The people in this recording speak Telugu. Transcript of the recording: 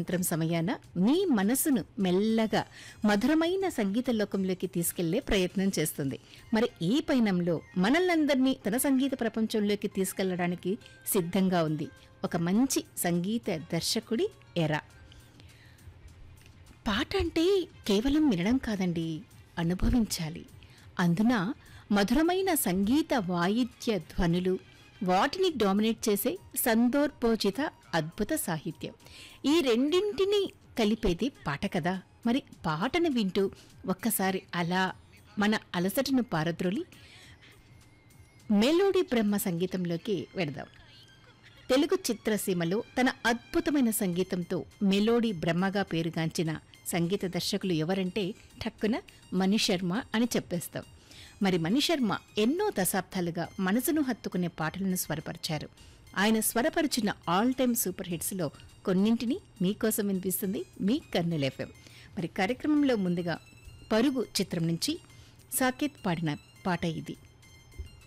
సాయంత్రం సమయాన మీ మనసును మెల్లగా మధురమైన సంగీత లోకంలోకి తీసుకెళ్లే ప్రయత్నం చేస్తుంది మరి ఈ పయనంలో మనల్నందరినీ తన సంగీత ప్రపంచంలోకి తీసుకెళ్లడానికి సిద్ధంగా ఉంది ఒక మంచి సంగీత దర్శకుడి ఎరా పాట అంటే కేవలం వినడం కాదండి అనుభవించాలి అందున మధురమైన సంగీత వాయిద్య ధ్వనులు వాటిని డామినేట్ చేసే సందర్భోచిత అద్భుత సాహిత్యం ఈ రెండింటిని కలిపేది పాట కదా మరి పాటను వింటూ ఒక్కసారి అలా మన అలసటను పారద్రోలి మెలోడీ బ్రహ్మ సంగీతంలోకి వెడదాం తెలుగు చిత్రసీమలో తన అద్భుతమైన సంగీతంతో మెలోడీ బ్రహ్మగా పేరుగాంచిన సంగీత దర్శకులు ఎవరంటే ఠక్కున మణిశర్మ అని చెప్పేస్తాం మరి మణిశర్మ ఎన్నో దశాబ్దాలుగా మనసును హత్తుకునే పాటలను స్వరపరిచారు ఆయన స్వరపరిచిన ఆల్ టైమ్ సూపర్ హిట్స్లో కొన్నింటిని మీకోసం వినిపిస్తుంది మీ కర్నూలు ఎఫ్ఎం మరి కార్యక్రమంలో ముందుగా పరుగు చిత్రం నుంచి సాకేత్ పాడిన పాట ఇది